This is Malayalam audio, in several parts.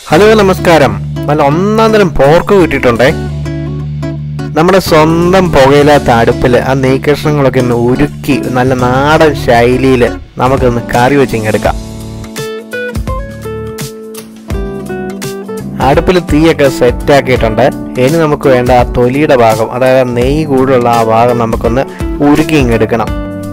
ഹലോ നമസ്കാരം നല്ല ഒന്നാം തരം പോർക്ക് കിട്ടിയിട്ടുണ്ടേ നമ്മുടെ സ്വന്തം പുകയില്ലാത്ത അടുപ്പിൽ ആ നെയ്ക്കഷ്ണങ്ങളൊക്കെ ഒന്ന് ഉരുക്കി നല്ല നാടൻ ശൈലിയിൽ നമുക്കൊന്ന് കറി വെച്ചിങ്ങെടുക്കാം അടുപ്പിൽ തീയൊക്കെ സെറ്റ് ആക്കിയിട്ടുണ്ട് ഇനി നമുക്ക് വേണ്ട ആ തൊലിയുടെ ഭാഗം അതായത് നെയ്യ് കൂടുതലുള്ള ആ ഭാഗം നമുക്കൊന്ന് ഉരുക്കി ഇങ്ങെടുക്കണം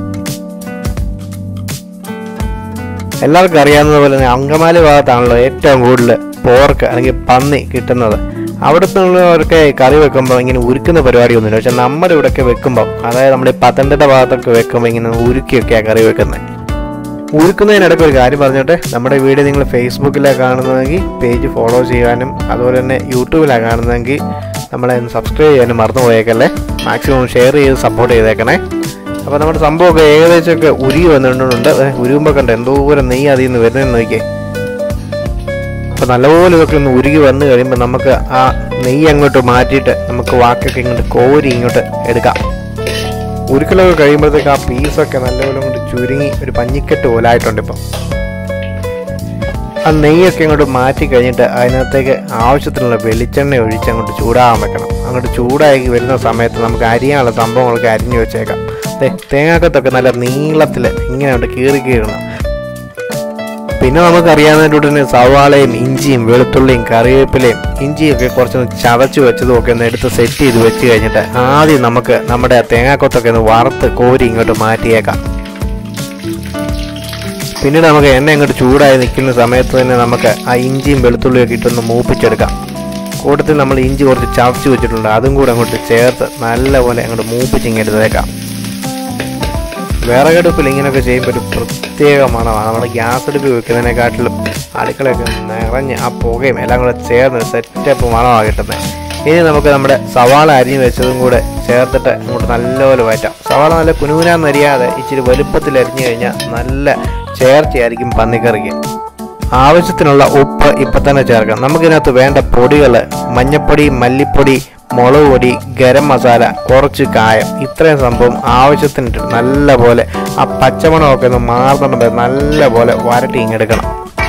എല്ലാവർക്കും അറിയാവുന്നത് പോലെ തന്നെ അങ്കമാലി ഭാഗത്താണല്ലോ ഏറ്റവും കൂടുതൽ പോർക്ക് അല്ലെങ്കിൽ പന്നി കിട്ടുന്നത് അവിടുത്തെ ഉള്ളവർക്ക് കറി വെക്കുമ്പോൾ ഇങ്ങനെ ഉരുക്കുന്ന പരിപാടിയൊന്നുമില്ല പക്ഷെ നമ്മുടെ ഇവിടെയൊക്കെ വെക്കുമ്പോൾ അതായത് നമ്മുടെ ഈ പത്തനംതിട്ട ഭാഗത്തൊക്കെ വെക്കുമ്പോൾ ഇങ്ങനെ ഉരുക്കിയൊക്കെയാണ് കറി വെക്കുന്നത് ഉരുക്കുന്നതിനിടയ്ക്ക് ഒരു കാര്യം പറഞ്ഞിട്ട് നമ്മുടെ വീഡിയോ നിങ്ങൾ ഫേസ്ബുക്കിലാണ് കാണുന്നതെങ്കിൽ പേജ് ഫോളോ ചെയ്യാനും അതുപോലെ തന്നെ യൂട്യൂബിലാണ് കാണുന്നതെങ്കിൽ നമ്മളെ സബ്സ്ക്രൈബ് ചെയ്യാനും മറന്നു പോയേക്കല്ലേ മാക്സിമം ഷെയർ ചെയ്ത് സപ്പോർട്ട് ചെയ്തേക്കണേ അപ്പോൾ നമ്മുടെ സംഭവമൊക്കെ ഏകദേശമൊക്കെ ഉരുകി വന്നിട്ടുണ്ട് ഉരുകുമ്പോൾ കണ്ട് എന്തോരം നെയ്യ് അതിൽ നിന്ന് വരുന്നതെന്ന് നോക്കിയേ അപ്പോൾ നല്ലപോലെ ഇതൊക്കെ ഒന്ന് ഉരുകി വന്നു കഴിയുമ്പോൾ നമുക്ക് ആ നെയ്യ് അങ്ങോട്ട് മാറ്റിയിട്ട് നമുക്ക് വാക്കൊക്കെ ഇങ്ങോട്ട് കോരി ഇങ്ങോട്ട് എടുക്കാം ഉരുക്കലൊക്കെ കഴിയുമ്പോഴത്തേക്ക് ആ പീസൊക്കെ നല്ലപോലെ കൊണ്ട് ചുരുങ്ങി ഒരു പഞ്ഞിക്കെട്ട് പോലെ ആയിട്ടുണ്ട് ഇപ്പം ആ നെയ്യൊക്കെ ഇങ്ങോട്ട് മാറ്റി കഴിഞ്ഞിട്ട് അതിനകത്തേക്ക് ആവശ്യത്തിനുള്ള വെളിച്ചെണ്ണ ഒഴിച്ച് അങ്ങോട്ട് ചൂടാകാൻ വെക്കണം അങ്ങോട്ട് ചൂടായി വരുന്ന സമയത്ത് നമുക്ക് അരിയാനുള്ള സംഭവങ്ങളൊക്കെ അരിഞ്ഞു വെച്ചേക്കാം ദേ, തേങ്ങാക്കത്തൊക്കെ നല്ല നീളത്തിൽ ഇങ്ങനെ ഉണ്ട് കീറി കീറണം പിന്നെ നമുക്കറിയാവുന്നതിൻ്റെ കൂടെ തന്നെ സവാളയും ഇഞ്ചിയും വെളുത്തുള്ളിയും കറിവേപ്പിലയും ഇഞ്ചിയൊക്കെ കുറച്ചൊന്ന് ചതച്ച് വെച്ചതും ഒക്കെ ഒന്ന് എടുത്ത് സെറ്റ് ചെയ്ത് വെച്ച് കഴിഞ്ഞിട്ട് ആദ്യം നമുക്ക് നമ്മുടെ തേങ്ങാക്കൊത്തൊക്കെ ഒന്ന് വറുത്ത് കോരി ഇങ്ങോട്ട് മാറ്റിയേക്കാം പിന്നീട് നമുക്ക് എണ്ണ ഇങ്ങോട്ട് ചൂടായി നിൽക്കുന്ന സമയത്ത് തന്നെ നമുക്ക് ആ ഇഞ്ചിയും വെളുത്തുള്ളിയൊക്കെ ഇട്ടൊന്ന് മൂപ്പിച്ചെടുക്കാം കൂട്ടത്തിൽ നമ്മൾ ഇഞ്ചി കുറച്ച് ചതച്ച് വെച്ചിട്ടുണ്ട് അതും കൂടെ അങ്ങോട്ട് ചേർത്ത് നല്ലപോലെ അങ്ങോട്ട് മൂപ്പിച്ച് ഇങ്ങെടുത്തേക്കാം വിറകടുപ്പിൽ ഇങ്ങനെയൊക്കെ ചെയ്യുമ്പോൾ ഒരു പ്രത്യേക മണമാണ് നമ്മുടെ ഗ്യാസ് അടുപ്പിൽ വെക്കുന്നതിനെക്കാട്ടിലും അടുക്കളയൊക്കെ നിറഞ്ഞ് ആ പുകയും എല്ലാം കൂടെ ചേർന്ന് സെറ്റപ്പ് മണമാണ് കിട്ടുന്നത് ഇനി നമുക്ക് നമ്മുടെ സവാള അരിഞ്ഞ് വെച്ചതും കൂടെ ചേർത്തിട്ട് അങ്ങോട്ട് നല്ലപോലെ വയറ്റാം സവാള നല്ല കുനുകുനാന്നരിയാതെ ഇച്ചിരി വലുപ്പത്തിൽ അരിഞ്ഞു കഴിഞ്ഞാൽ നല്ല ചേർച്ചയായിരിക്കും പന്നിക്കറിക്ക് ആവശ്യത്തിനുള്ള ഉപ്പ് ഇപ്പം തന്നെ ചേർക്കാം നമുക്കിതിനകത്ത് വേണ്ട പൊടികൾ മഞ്ഞപ്പൊടി മല്ലിപ്പൊടി മുളക് പൊടി ഗരം മസാല കുറച്ച് കായം ഇത്രയും സംഭവം ആവശ്യത്തിന് ഇട്ട് നല്ല പോലെ ആ പച്ചമണമൊക്കെ ഒന്ന് മാറുന്നുണ്ട് നല്ല പോലെ വരട്ടി ഇങ്ങെടുക്കണം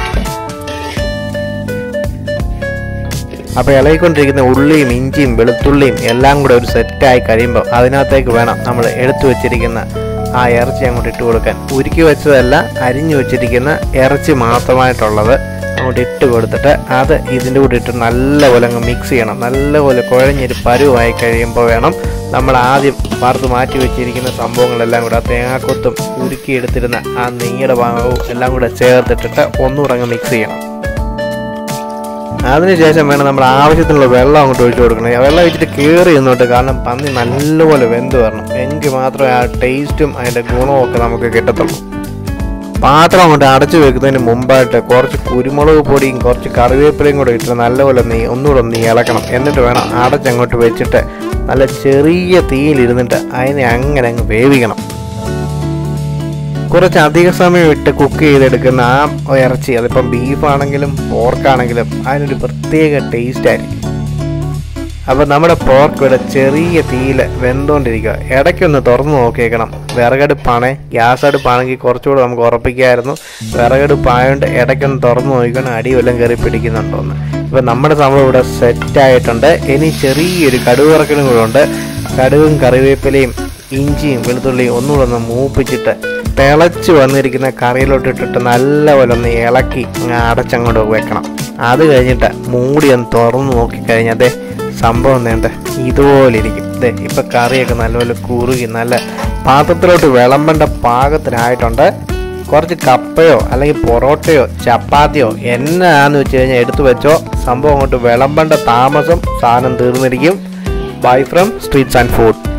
അപ്പോൾ ഇളകിക്കൊണ്ടിരിക്കുന്ന ഉള്ളിയും ഇഞ്ചിയും വെളുത്തുള്ളിയും എല്ലാം കൂടെ ഒരു സെറ്റായി കഴിയുമ്പോൾ അതിനകത്തേക്ക് വേണം നമ്മൾ എടുത്തു വെച്ചിരിക്കുന്ന ആ ഇറച്ചി അങ്ങോട്ട് ഇട്ട് കൊടുക്കാൻ ഉരുക്കി വെച്ചതല്ല അരിഞ്ഞു വെച്ചിരിക്കുന്ന ഇറച്ചി മാത്രമായിട്ടുള്ളത് അങ്ങോട്ട് ഇട്ട് കൊടുത്തിട്ട് അത് ഇതിൻ്റെ കൂടെ ഇട്ട് നല്ലപോലെ അങ്ങ് മിക്സ് ചെയ്യണം നല്ലപോലെ കുഴഞ്ഞൊരു പരുവായി കഴിയുമ്പോൾ വേണം നമ്മൾ ആദ്യം വറുത്ത് മാറ്റി വെച്ചിരിക്കുന്ന സംഭവങ്ങളെല്ലാം കൂടെ ആ തേങ്ങാക്കൊത്തും ഉരുക്കി എടുത്തിരുന്ന ആ നെയ്യുടെ ഭാഗവും എല്ലാം കൂടെ ചേർത്തിട്ടിട്ട് ഒന്നുകൂടെ അങ്ങ് മിക്സ് ചെയ്യണം അതിനുശേഷം വേണം നമ്മൾ ആവശ്യത്തിനുള്ള വെള്ളം അങ്ങോട്ട് ഒഴിച്ചു കൊടുക്കണം ആ വെള്ളം ഒഴിച്ചിട്ട് കയറി നിന്നോട്ട് കാരണം പന്നി നല്ലപോലെ വെന്ത് വരണം എങ്കിൽ മാത്രമേ ആ ടേസ്റ്റും അതിൻ്റെ ഗുണവും ഒക്കെ നമുക്ക് കിട്ടത്തുള്ളൂ പാത്രം അങ്ങോട്ട് അടച്ചു വെക്കുന്നതിന് മുമ്പായിട്ട് കുറച്ച് കുരുമുളക് പൊടിയും കുറച്ച് കറിവേപ്പിലയും കൂടെ ഇട്ട് നല്ലപോലെ നീ ഒന്നുകൂടെ ഒന്ന് ഇളക്കണം എന്നിട്ട് വേണം അടച്ചങ്ങോട്ട് വെച്ചിട്ട് നല്ല ചെറിയ തീയിലിരുന്നിട്ട് അതിനെ അങ്ങനെ അങ്ങ് വേവിക്കണം കുറച്ച് അധിക സമയം ഇട്ട് കുക്ക് ചെയ്തെടുക്കുന്ന ആ ഇറച്ചി അതിപ്പം ബീഫാണെങ്കിലും പോർക്കാണെങ്കിലും അതിനൊരു പ്രത്യേക ടേസ്റ്റ് ആയിരിക്കും അപ്പോൾ നമ്മുടെ പോർക്ക് ഇവിടെ ചെറിയ തീയിൽ വെന്തുകൊണ്ടിരിക്കുക ഇടയ്ക്കൊന്ന് തുറന്നു നോക്കിയേക്കണം വിറകടുപ്പാണ് ഗ്യാസ് അടുപ്പാണെങ്കിൽ കുറച്ചുകൂടെ നമുക്ക് ഉറപ്പിക്കായിരുന്നു വിറകടുപ്പായതുകൊണ്ട് ഇടയ്ക്കൊന്ന് തുറന്നു നോക്കിക്കണം അടി വല്ലതും കയറി പിടിക്കുന്നുണ്ടോന്ന് ഇപ്പം നമ്മുടെ സംഭവം ഇവിടെ സെറ്റായിട്ടുണ്ട് ഇനി ചെറിയൊരു കടുക് വറക്കലും കൂടെ ഉണ്ട് കടുകും കറിവേപ്പിലയും ഇഞ്ചിയും വെളുത്തുള്ളിയും ഒന്നുകൂടെ ഒന്ന് മൂപ്പിച്ചിട്ട് തിളച്ച് വന്നിരിക്കുന്ന കറിയിലോട്ട് ഇട്ടിട്ട് നല്ലപോലെ ഒന്ന് ഇളക്കി അങ്ങ് അടച്ചങ്ങോട്ട് വെക്കണം അത് കഴിഞ്ഞിട്ട് മൂടി ഒന്ന് തുറന്ന് നോക്കിക്കഴിഞ്ഞാൽ അതെ സംഭവം വേണ്ട ഇതുപോലെ ഇരിക്കും ദേ ഇപ്പൊ കറിയൊക്കെ നല്ലപോലെ കുറുകി നല്ല പാത്രത്തിലോട്ട് വിളമ്പേണ്ട പാകത്തിനായിട്ടുണ്ട് കുറച്ച് കപ്പയോ അല്ലെങ്കിൽ പൊറോട്ടയോ ചപ്പാത്തിയോ എന്നാന്ന് വെച്ച് കഴിഞ്ഞാൽ എടുത്തു വെച്ചോ സംഭവം അങ്ങോട്ട് വിളമ്പേണ്ട താമസം സാധനം തീർന്നിരിക്കും by from streets and food